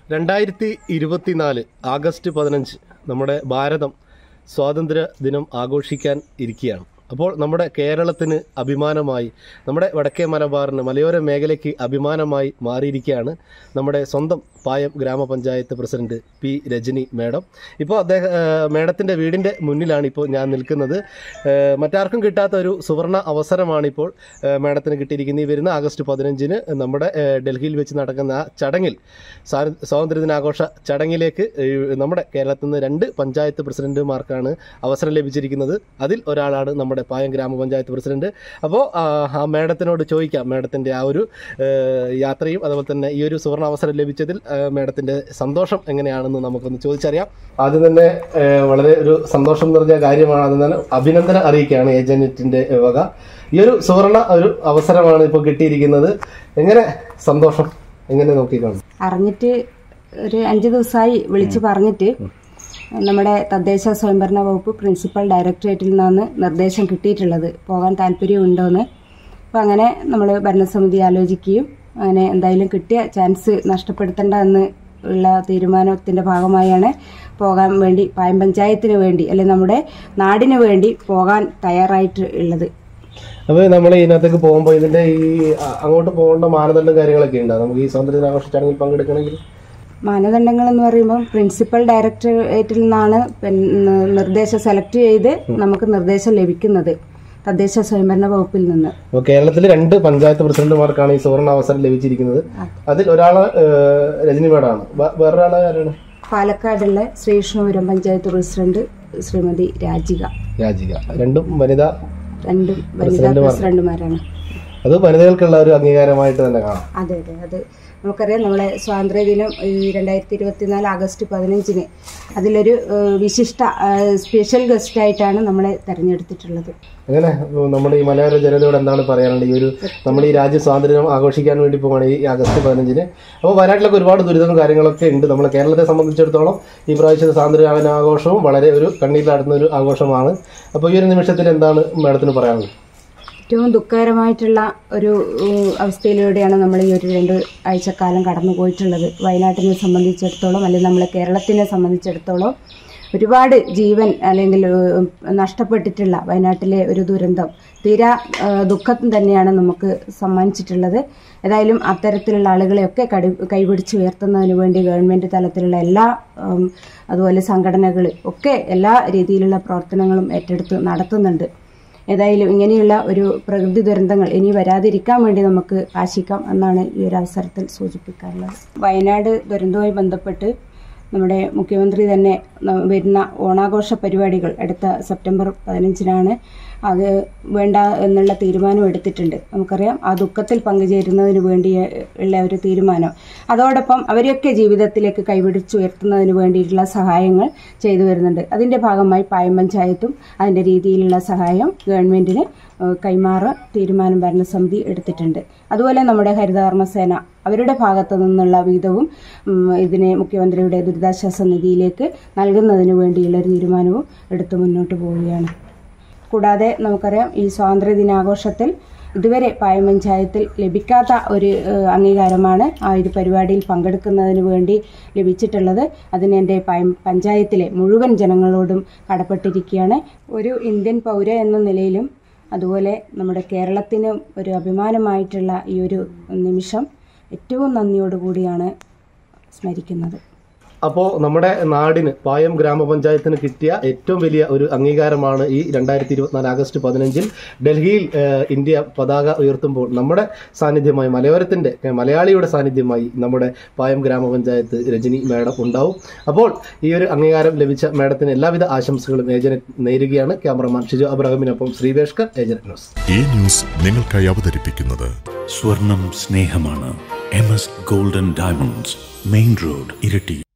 രണ്ടായിരത്തി ഇരുപത്തിനാല് ആഗസ്റ്റ് പതിനഞ്ച് നമ്മുടെ ഭാരതം സ്വാതന്ത്ര്യ ദിനം ആഘോഷിക്കാൻ ഇരിക്കുകയാണ് അപ്പോൾ നമ്മുടെ കേരളത്തിന് അഭിമാനമായി നമ്മുടെ വടക്കേ മലബാറിന് മലയോര മേഖലയ്ക്ക് അഭിമാനമായി മാറിയിരിക്കുകയാണ് നമ്മുടെ സ്വന്തം പായം ഗ്രാമപഞ്ചായത്ത് പ്രസിഡന്റ് പി രജനി മേഡം ഇപ്പോൾ അദ്ദേഹം മേഡത്തിൻ്റെ വീടിൻ്റെ മുന്നിലാണ് ഇപ്പോൾ ഞാൻ നിൽക്കുന്നത് ഏഹ് മറ്റാർക്കും കിട്ടാത്ത ഒരു സുവർണ അവസരമാണിപ്പോൾ ഏഹ് മേഡത്തിന് കിട്ടിയിരിക്കുന്നത് ഈ വരുന്ന ആഗസ്റ്റ് പതിനഞ്ചിന് നമ്മുടെ ഏഹ് ഡൽഹിയിൽ വെച്ച് നടക്കുന്ന ആ ചടങ്ങിൽ സ്വാ- സ്വാതന്ത്ര്യദിനാഘോഷ ചടങ്ങിലേക്ക് ഏഹ് നമ്മുടെ കേരളത്തിൽ നിന്ന് രണ്ട് പഞ്ചായത്ത് പ്രസിഡന്റുമാർക്കാണ് അവസരം ലഭിച്ചിരിക്കുന്നത് അതിൽ ഒരാളാണ് നമ്മുടെ പായം ഗ്രാമപഞ്ചായത്ത് പ്രസിഡന്റ് അപ്പോൾ ആ മേഡത്തിനോട് ചോദിക്കാം മേഡത്തിൻ്റെ ആ ഒരു ഏഹ് യാത്രയും അതുപോലെ തന്നെ ഈ ഒരു സുവർണ അവസരം ലഭിച്ചതിൽ ഏഹ് മേഡത്തിൻ്റെ സന്തോഷം എങ്ങനെയാണെന്ന് നമുക്കൊന്ന് ചോദിച്ചറിയാം ആദ്യം തന്നെ ഏഹ് വളരെ ഒരു സന്തോഷം നിറഞ്ഞ കാര്യമാണ് ആദ്യം തന്നെ അഭിനന്ദനം അറിയിക്കുകയാണ് ഏജന്റിന്റെ വക ഈ ഒരു സുവർണ ഒരു അവസരമാണ് ഇപ്പോൾ കിട്ടിയിരിക്കുന്നത് എങ്ങനെ സന്തോഷം എങ്ങനെ നോക്കിക്കാണും അറിഞ്ഞിട്ട് ഒരു അഞ്ച് ദിവസമായി വിളിച്ചു പറഞ്ഞിട്ട് നമ്മുടെ തദ്ദേശ സ്വയംഭരണ വകുപ്പ് പ്രിൻസിപ്പൽ ഡയറക്ടറേറ്റിൽ നിന്നാണ് നിർദ്ദേശം കിട്ടിയിട്ടുള്ളത് പോകാൻ താല്പര്യമുണ്ടോയെന്ന് അപ്പോൾ അങ്ങനെ നമ്മൾ ഭരണസമിതി ആലോചിക്കുകയും അങ്ങനെ എന്തായാലും കിട്ടിയ ചാൻസ് നഷ്ടപ്പെടുത്തണ്ട എന്ന് ഉള്ള തീരുമാനത്തിന്റെ ഭാഗമായാണ് പോകാൻ വേണ്ടി പായം പഞ്ചായത്തിന് വേണ്ടി അല്ലെങ്കിൽ നമ്മുടെ നാടിന് വേണ്ടി പോകാൻ തയ്യാറായിട്ട് ഉള്ളത് അപ്പോൾ നമ്മൾ ഇതിനകത്തേക്ക് പോകുമ്പോൾ ഇതിന്റെ ഈ അ- അങ്ങോട്ട് പോകേണ്ട മാനദണ്ഡം കാര്യങ്ങളൊക്കെ ഉണ്ടോ നമുക്ക് ഈ സ്വാതന്ത്ര്യദിനാഘോഷ ചടങ്ങിൽ പങ്കെടുക്കണമെങ്കിൽ മാനദണ്ഡങ്ങൾ എന്ന് പറയുമ്പോൾ പ്രിൻസിപ്പൽ ഡയറക്ടറേറ്റിൽ നിന്നാണ് പിന്നെ നിർദ്ദേശം സെലക്ട് ചെയ്ത് നമുക്ക് നിർദ്ദേശം ലഭിക്കുന്നത് തദ്ദേശ സ്വയംഭരണ വകുപ്പിൽ നിന്ന് അപ്പോൾ കേരളത്തിൽ രണ്ട് പഞ്ചായത്ത് പ്രസിഡന്റുമാർക്കാണ് ഈ സുവർണ അവസരം ലഭിച്ചിരിക്കുന്നത് അതിൽ ഒരാള് ഏഹ്, രജനി മേഡമാണ് വേ- വേറൊരാള് ആരാണ് പാലക്കാടുള്ള ശ്രീകൃഷ്ണപുരം പഞ്ചായത്ത് പ്രസിഡന്റ് ശ്രീമതി രാജിക രാജിക രണ്ടും വനിതാ രണ്ടും വനിതാ പ്രസിഡന്റുമാരാണ് അത് വനിതകൾക്കുള്ള ഒരു അംഗീകാരമായിട്ട് തന്നെ കാണാം അതെ അതെ അത് നമുക്കറിയാം നമ്മളെ സ്വാതന്ത്ര്യ ദിനം ഈ രണ്ടായിരത്തി ഇരുപത്തിനാല് ആഗസ്റ്റ് പതിനഞ്ചിന് അതിലൊരു ഏഹ്, വിശിഷ്ട ഏഹ്, സ്പെഷ്യൽ ഗസ്റ്റ് ആയിട്ടാണ് നമ്മളെ തെരഞ്ഞെടുത്തിട്ടുള്ളത് അങ്ങനെ നമ്മുടെ ഈ മലയാള ജനതയോട് എന്താണ് പറയാനുള്ളത് ഈ ഒരു നമ്മുടെ ഈ രാജ്യ സ്വാതന്ത്ര്യം ആഘോഷിക്കാൻ വേണ്ടി പോവാണ് ഈ ആഗസ്റ്റ് പതിനഞ്ചിന് അപ്പോൾ വയനാട്ടിലൊക്കെ ഒരുപാട് ദുരിതവും കാര്യങ്ങളൊക്കെ ഉണ്ട് നമ്മൾ കേരളത്തെ സംബന്ധിച്ചിടത്തോളം ഈ പ്രാവശ്യത്തെ സ്വാതന്ത്ര്യ ആഘോഷവും വളരെ ഒരു കണ്ണീരിലാടുന്ന ഒരു ആഘോഷമാണ് അപ്പോൾ ഈ ഒരു നിമിഷത്തിൽ എന്താണ് മാഡത്തിന് പറയാനുള്ളത് ഏറ്റവും ദുഃഖകരമായിട്ടുള്ള ഒരു ഉം, അവസ്ഥയിലൂടെയാണ് നമ്മൾ ഈ ഒരു രണ്ട് ആഴ്ചക്കാലം കടന്നു പോയിട്ടുള്ളത് വയനാട്ടിനെ സംബന്ധിച്ചിടത്തോളം അല്ലെങ്കിൽ നമ്മളെ കേരളത്തിനെ സംബന്ധിച്ചിടത്തോളം ഒരുപാട് ജീവൻ അല്ലെങ്കിൽ ഉം, നഷ്ടപ്പെട്ടിട്ടുള്ള വയനാട്ടിലെ ഒരു ദുരന്തം തീരാ ആ, ദുഃഖം തന്നെയാണ് നമുക്ക് സമ്മാനിച്ചിട്ടുള്ളത് ഏതായാലും അത്തരത്തിലുള്ള ആളുകളെയൊക്കെ കടി കൈപിടിച്ച് ഉയർത്തുന്നതിന് വേണ്ടി ഗവൺമെൻറ് തലത്തിലുള്ള എല്ലാ ഉം, അതുപോലെ സംഘടനകൾ ഒക്കെ എല്ലാ രീതിയിലുള്ള പ്രവർത്തനങ്ങളും ഏറ്റെടുത്ത് നടത്തുന്നുണ്ട് ഏതായാലും ഇങ്ങനെയുള്ള ഒരു പ്രകൃതി ദുരന്തങ്ങൾ ഇനി വരാതിരിക്കാൻ വേണ്ടി നമുക്ക് ആശിക്കാം എന്നാണ് ഈ ഒരു അവസരത്തിൽ സൂചിപ്പിക്കാറുള്ളത് വയനാട് ദുരന്തവുമായി ബന്ധപ്പെട്ട് നമ്മുടെ മുഖ്യമന്ത്രി തന്നെ ന- വരുന്ന ഓണാഘോഷ പരിപാടികൾ അടുത്ത സെപ്റ്റംബർ പതിനഞ്ചിനാണ് അത് വേണ്ട എന്നുള്ള തീരുമാനം എടുത്തിട്ടുണ്ട് നമുക്കറിയാം ആ ദുഃഖത്തിൽ പങ്കുചേരുന്നതിന് വേണ്ടി ഉള്ള ഒരു തീരുമാനം അതോടൊപ്പം അവരെയൊക്കെ ജീവിതത്തിലേക്ക് കൈപിടിച്ചുയർത്തുന്നതിന് വേണ്ടിയിട്ടുള്ള സഹായങ്ങൾ ചെയ്തു വരുന്നുണ്ട് അതിൻ്റെ ഭാഗമായി പായം പഞ്ചായത്തും അതിൻ്റെ രീതിയിലുള്ള സഹായം ഗവൺമെൻറ്റിന് ഏഹ് കൈമാറാൻ തീരുമാനം ഭരണസമിതി എടുത്തിട്ടുണ്ട് അതുപോലെ നമ്മുടെ ഹരിതകർമ്മസേന അവരുടെ ഭാഗത്തു നിന്നുള്ള വിഹിതവും ഉം, ഇതിനെ മുഖ്യമന്ത്രിയുടെ ദുരിതാശ്വാസ നിധിയിലേക്ക് നൽകുന്നതിന് വേണ്ടിയുള്ള ഒരു തീരുമാനവും എടുത്തു മുന്നോട്ട് പോവുകയാണ് കൂടാതെ നമുക്കറിയാം ഈ സ്വാതന്ത്ര്യ ദിനാഘോഷത്തിൽ ഇതുവരെ പായം പഞ്ചായത്തിൽ ലഭിക്കാത്ത ഒരു ഏഹ്, അംഗീകാരമാണ് ആ ഒരു പരിപാടിയിൽ പങ്കെടുക്കുന്നതിന് വേണ്ടി ലഭിച്ചിട്ടുള്ളത് അതിന് എൻ്റെ പായം പഞ്ചായത്തിലെ മുഴുവൻ ജനങ്ങളോടും കടപ്പെട്ടിരിക്കുകയാണ് ഒരു ഇന്ത്യൻ പൗര എന്ന നിലയിലും അതുപോലെ നമ്മുടെ കേരളത്തിന് ഒരു അഭിമാനമായിട്ടുള്ള ഈ ഒരു നിമിഷം ഏറ്റവും നന്ദിയോടുകൂടിയാണ് സ്മരിക്കുന്നത് അപ്പോൾ നമ്മുടെ നാടിന് പായം ഗ്രാമപഞ്ചായത്തിന് കിട്ടിയ ഏറ്റവും വലിയ ഒരു അംഗീകാരമാണ് ഈ രണ്ടായിരത്തി ഇരുപത്തിനാല് ആഗസ്റ്റ് പതിനഞ്ചിൽ ഡൽഹിയിൽ ഏഹ്, ഇന്ത്യ പതാക ഉയർത്തുമ്പോൾ നമ്മുടെ സാന്നിധ്യമായി മലയോരത്തിന്റെ ഏഹ്, മലയാളിയുടെ സാന്നിധ്യമായി നമ്മുടെ പായം ഗ്രാമപഞ്ചായത്ത് രജനി മേഡം ഉണ്ടാവും അപ്പോൾ ഈ ഒരു അംഗീകാരം ലഭിച്ച മേഡത്തിന് എല്ലാവിധ ആശംസകളും ഏജന്റ് നേരുകയാണ് ക്യാമറമാൻ ഷിജു അബ്രഹമിനൊപ്പം ശ്രീവേഷ്കർ ഏജന്റ് ന്യൂസ് ഈ ന്യൂസ് നിങ്ങൾക്കായി അവതരിപ്പിക്കുന്നത് സ്വർണം സ്നേഹമാണ് M S golden diamonds main road ഇരട്ടി